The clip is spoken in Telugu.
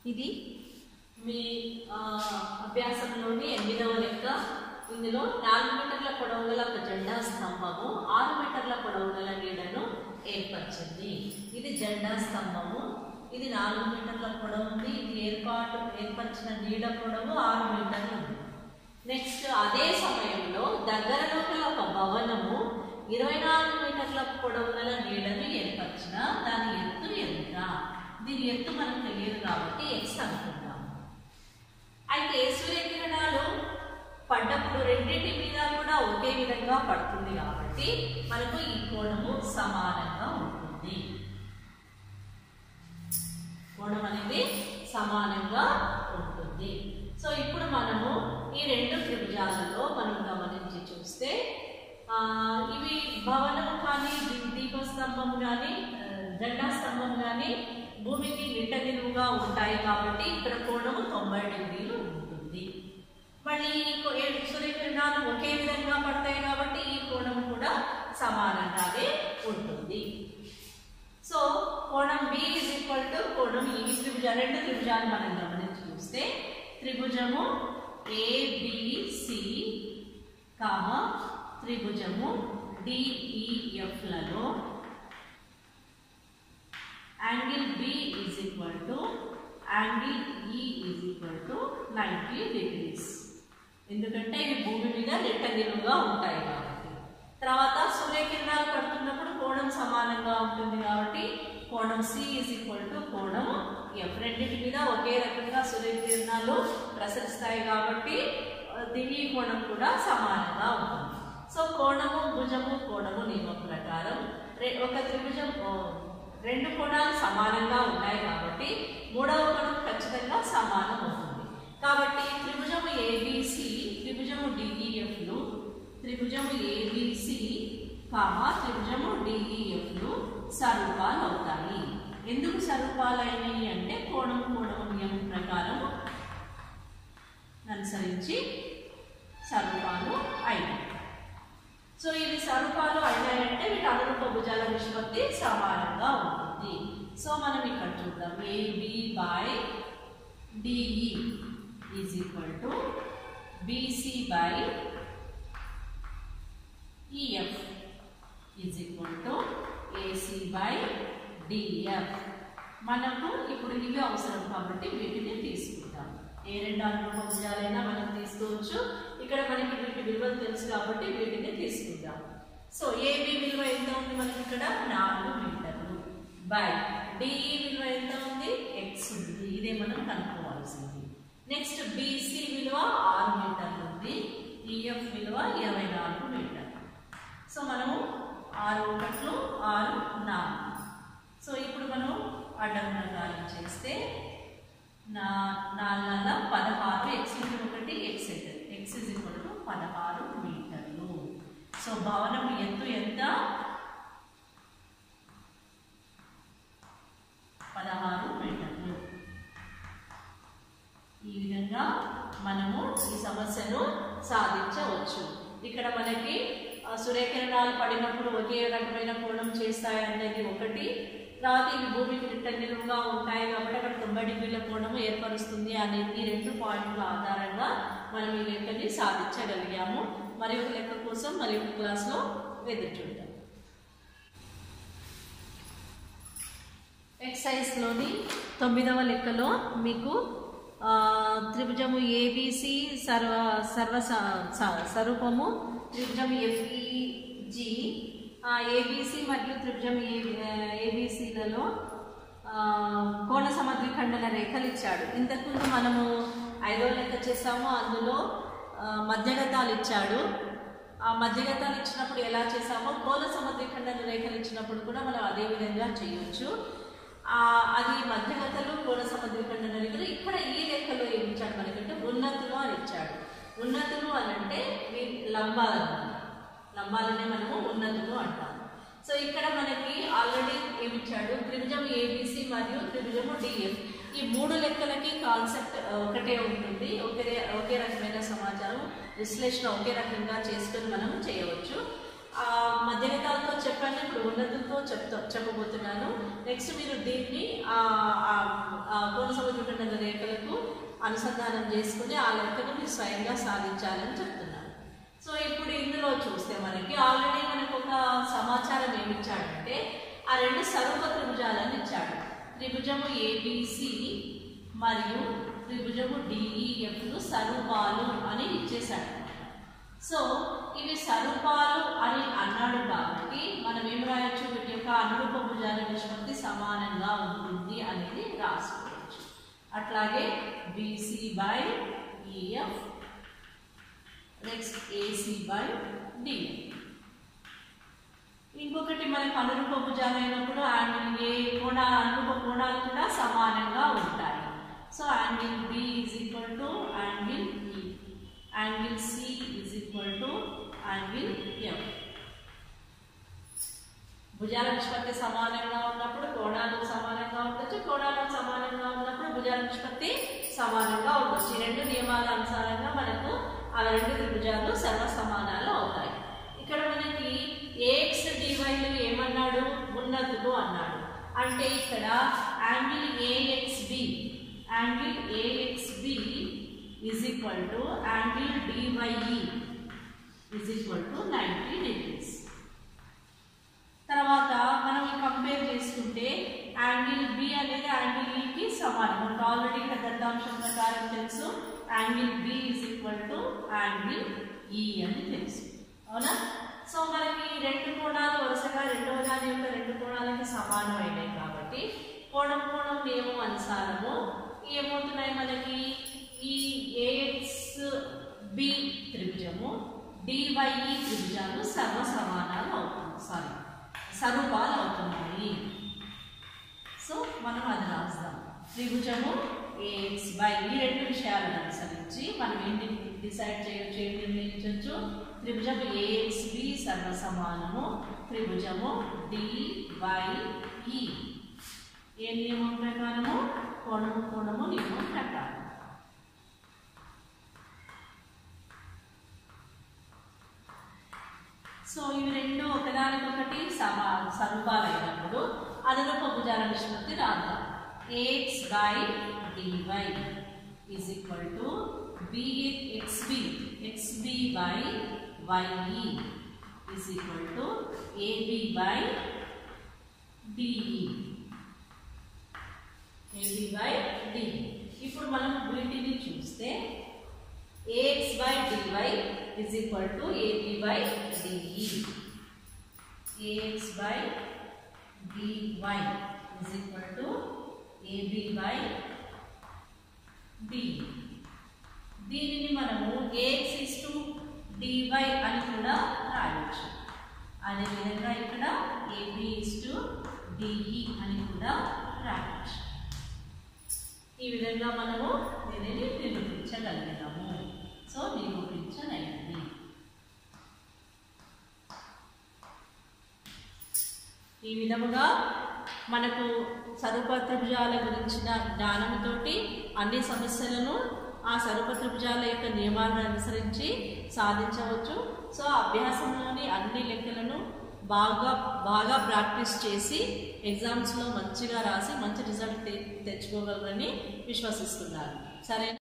ఇది మీ ఆ, అభ్యాసంలోని ఎనిమిదవ లెక్క ఇందులో నాలుగు మీటర్ల పొడవు గల ఒక జెండా స్తంభము ఆరు మీటర్ల పొడవు గల నీడను ఏర్పరిచింది ఇది జెండా స్తంభము ఇది నాలుగు మీటర్ల పొడవు ఉంది ఇది ఏర్పాటు ఏర్పరిచిన నీడ పొడవు ఆరు మీటర్లు ఉంది నెక్స్ట్ అదే సమయంలో దగ్గరలో గల ఒక భవనము ఇరవై నాలుగు మీటర్ల పొడవు గల నీడను ఏర్పరిచిన దాని ఎత్తు ఎంత దీని ఎత్తు మనకు తెలియదు కాబట్టి ఎక్స్ అనుకుందాం అయితే సూర్యకిరణాలు పడ్డప్పుడు రెండింటి మీద కూడా ఒకే విధంగా పడుతుంది కాబట్టి మనకు ఈ కోణము సమానంగా ఉంటుంది కోణం అనేది సమానంగా ఉంటుంది సో ఇప్పుడు మనము ఈ రెండు త్రిభుజాలలో మనం గమనించి చూస్తే ఆ, ఇవి భవనము కానీ దీ- దీపస్తంభం కానీ ఆ, జెండా స్తంభం కానీ భూమికి నిట్ట నిలువుగా ఉంటాయి కాబట్టి ఇక్కడ కోణము తొంభై డిగ్రీలు ఉంటుంది మళ్ళీ ఈ కో- ఏ- సూర్యకిరణాలు ఒకే విధంగా పడతాయి కాబట్టి ఈ కోణం కూడా సమానంగానే ఉంటుంది సో కోణం బి ఇస్ ఈక్వల్ టు కోణం ఈ త్రిభుజ రెండు త్రిభుజాలు మనం గమనించి చూస్తే త్రిభుజము ఏబిసి కామ త్రిభుజము డిఈఎఫ్లలో angle B is equal to angle E is equal to ninety degrees ఎందుకంటే ఇవి భూమి మీద నిలువుగా ఉంటాయి కాబట్టి తర్వాత సూర్యకిరణాలు పడుతున్నప్పుడు కోణం సమానంగా ఉంటుంది కాబట్టి కోణం సి ఈజ్ ఈక్వల్ టు కోణం ఎఫ్ రెండింటి మీద ఒకే రకంగా సూర్యకిరణాలు ప్రసరిస్తాయి కాబట్టి ఆ, దీని కోణం కూడా సమానంగా ఉంటుంది సో కోణము భుజము కోణము నియమం ప్రకారం రె- ఒక త్రిభుజం ఓ, రెండు కోణాలు సమానంగా ఉన్నాయి కాబట్టి మూడవ కోణం ఖచ్చితంగా సమానం అవుతుంది కాబట్టి త్రిభుజము ఏబిసి త్రిభుజము డిఈఎఫ్లు త్రిభుజము ఏబిసి కామ త్రిభుజము డిఈఎఫ్లు సరూపాలు అవుతాయి ఎందుకు సరూపాలైనవి అంటే కోణము కోణము నియమం ప్రకారం అనుసరించి సరూపాలు అయినాయి సో ఇవి స్వరూపాలు అయినాయంటే వీటి అనురూప భుజాల నిష్పత్తి సమానంగా ఉంటుంది సో మనం ఇక్కడ చూద్దాం AB by DE is equal to BC by EF is equal to AC by DF మనకు ఇప్పుడు ఇవి అవసరం కాబట్టి వీటిని తీసుకుంటాం ఏ రెండు అనురూప భుజాలైనా మనం తీసుకోవచ్చు ఇక్కడ మనకి వీటి విలువలు తెలుసు కాబట్టి వీటిని తీసుకుందాం సో ఏబి విలువ ఎంత ఉంది మనకి ఇక్కడ నాలుగు మీటర్లు బై డిఈ విలువ ఎంత ఉంది ఎక్స్ ఉంది ఇదే మనం కనుక్కోవాల్సింది నెక్స్ట్ బీసీ విలువ ఆరు మీటర్లు ఉంది ఈఎఫ్ విలువ ఇరవై నాలుగు మీటర్లు సో మనము ఆరు ఒకట్లు ఆరు నాలుగు సో ఇప్పుడు మనం అడ్డం ప్రకారం చేస్తే నా నాలుగు పదహారు ఎక్స్ ఇంటూ ఒకటి ఎక్స్ అవుతుంది ఎక్స్ ఇస్ ఈక్వల్ టు పదహారు మీటర్లు సో భవనం ఎత్తు ఎంత పదహారు మీటర్లు ఈ విధంగా మనము ఈ సమస్యను సాధించవచ్చు ఇక్కడ మనకి ఆ, సూర్యకిరణాలు పడినప్పుడు ఒకే రకమైన కోణం చేస్తాయి అనేది ఒకటి తర్వాత ఇవి భూమికి నిట్ట నిలువుగా ఉంటాయి కాబట్టి అక్కడ తొంభై డిగ్రీల కోణము ఏర్పరుస్తుంది అనే ఈ రెండు పాయింట్ల ఆధారంగా మనం ఈ లెక్కని సాధించగలిగాము మరి ఒక లెక్క కోసం మరి ఒక క్లాస్లో ఎదురు చూద్దాం ఎక్సైజ్లోని తొమ్మిదవ లెక్కలో మీకు ఆ, త్రిభుజము ఏబిసి సర్వ సర్వ స- స- స్వరూపము త్రిభుజం ఎఫ్ఈజి ఏబిసి మరియు త్రిభుజం ఏబిసిలలో కోణ సమద్విఖండన రేఖలు ఇచ్చాడు ఇంతకుముందు మనము ఐదో లెక్క చేసాము అందులో ఆ, మధ్యగతాలు ఇచ్చాడు ఆ మధ్యగతాలు ఇచ్చినప్పుడు ఎలా చేసామో కోల సమద్విఖండన రేఖలు ఇచ్చినప్పుడు కూడా మనం అదే విధంగా చేయొచ్చు ఆ, అది మధ్యగతలు కోల సమద్విఖండన రేఖలు ఇక్కడ ఈ లెక్కలో ఏమి ఇచ్చాడు మనకంటే ఉన్నతులు అని ఇచ్చాడు ఉన్నతులు అని అంటే వీ- లంబాలు అన్నమాట లంబాలనే మనము ఉన్నతులు అంటాము సో ఇక్కడ మనకి ఆల్రెడీ ఏమి ఇచ్చాడు త్రిభుజం ఏబిసి మరియు త్రిభుజము డిఎఫ్ ఈ మూడు లెక్కలకి కాన్సెప్ట్ ఒకటే ఉంటుంది ఒకే ఒకే రకమైన సమాచారం విశ్లేషణ ఒకే రకంగా చేసుకొని మనం చేయవచ్చు ఆ మధ్యగతాలతో చెప్పాను ఇప్పుడు ఉన్నతులతో చెప్తా చెప్పబోతున్నాను నెక్స్ట్ మీరు దీన్ని ఆ, ఆ, ఆ కోన సముద్రఖండ అనుసంధానం చేసుకుని ఆ లెక్కను మీరు స్వయంగా సాధించాలని చెప్తున్నాను సో ఇప్పుడు ఇందులో చూస్తే మనకి ఆల్రెడీ మనకు ఒక సమాచారం ఏమి ఇచ్చాడంటే ఆ రెండు సర్వ త్రిభుజాలను ఇచ్చాడు త్రిభుజము ఏబిసి మరియు త్రిభుజము డిఈఎఫ్లు సరుపాలు అని ఇచ్చేశాడు సో ఇవి సరుపాలు అని అన్నాడు కాబట్టి మనం ఏం రాయొచ్చు వీటి యొక్క అనురూప భుజాల నిష్పత్తి సమానంగా ఉంటుంది అనేది రాసుకోవచ్చు అట్లాగే BC by EF next AC by D ఇంకొకటి మనకు అనురూప భుజాలు అయినప్పుడు యాంగిల్ ఏ కోణ అనురూప కోణాలు కూడా సమానంగా ఉంటాయి so angle B is equal to angle E angle C is equal to angle F భుజాల నిష్పత్తి సమానంగా ఉన్నప్పుడు కోణాలు సమానంగా ఉండొచ్చు కోణాలు సమానంగా ఉన్నప్పుడు భుజాల నిష్పత్తి సమానంగా ఉండొచ్చు ఈ రెండు నియమాల అనుసారంగా మనకు ఆ రెండు త్రిభుజాలు సర్వ సమానాలు అవుతాయి ఇక్కడ మనకి ఏఎక్స్ డివైలు ఏమన్నాడు ఉన్నతులు అన్నాడు అంటే ఇక్కడ angle AXB angle AXB is equal to angle DYE is equal to ninety degrees తర్వాత మనం కంపేర్ చేసుకుంటే యాంగిల్ బి అనేది యాంగిల్ ఈకి సమానం మనకు ఆల్రెడీ ఇక్కడ దత్తాంశం ప్రకారం తెలుసు angle B is equal to angle E అని తెలుసు అవునా సో మనకి ఈ రెండు కోణాలు వరుసగా రెండవ దాని యొక్క రెండు కోణాలకి సమానమైనవి కాబట్టి కోణం కోణం నియమం అనుసారము ఏమవుతున్నాయి మనకి ఈ ఏఎక్స్ బి త్రిభుజము డివైఈ త్రిభుజాలు సర్వ సమానాలు అవుతుంది సారీ సరూపాలు అవుతున్నాయి సో మనం అది రాస్తాం త్రిభుజము ఏఎక్స్ బై ఈ రెండు విషయాలను అనుసరించి మనం ఏంటి డిసైడ్ చేయొచ్చు ఏం నిర్ణయించవచ్చు త్రిభుజము ఏఎక్స్ బి సర్వసమానము త్రిభుజము డి వై ఈ ఏ నియమం ప్రకారము కోణము కోణము నియమం ప్రకారం సో ఇవి రెండు ఒకదానికొకటి సమా సరూపాలైనప్పుడు అనురూప భుజాల నిష్పత్తి రాద్దాం AX by DY is equal to BXB XB by YE is equal to AB by DE AB by DE ఇప్పుడు మనం వీటిని చూస్తే ax by dy is equal to ab by de. ax by dy is equal to ab by de. దీనిని మనము ax is to dy అని కూడా రాయవచ్చు అదేవిధంగా ఇక్కడ ab is to de అని కూడా రాయవచ్చు ఈ విధంగా మనము దీనిని నిరూపించగలిగినాము సో నిరూపించనైనది ఈ విధముగా మనకు సరుప త్రిభుజాల గురించిన జ్ఞానంతో అన్ని సమస్యలను ఆ సరుప త్రిభుజాల యొక్క నియమాలను అనుసరించి సాధించవచ్చు సో అభ్యాసంలోని అన్ని లెక్కలను బాగా బాగా ప్రాక్టీస్ చేసి ఎగ్జామ్స్లో మంచిగా రాసి మంచి రిజల్ట్ తెచ్చుకోగలరని విశ్వసిస్తున్నారు సరే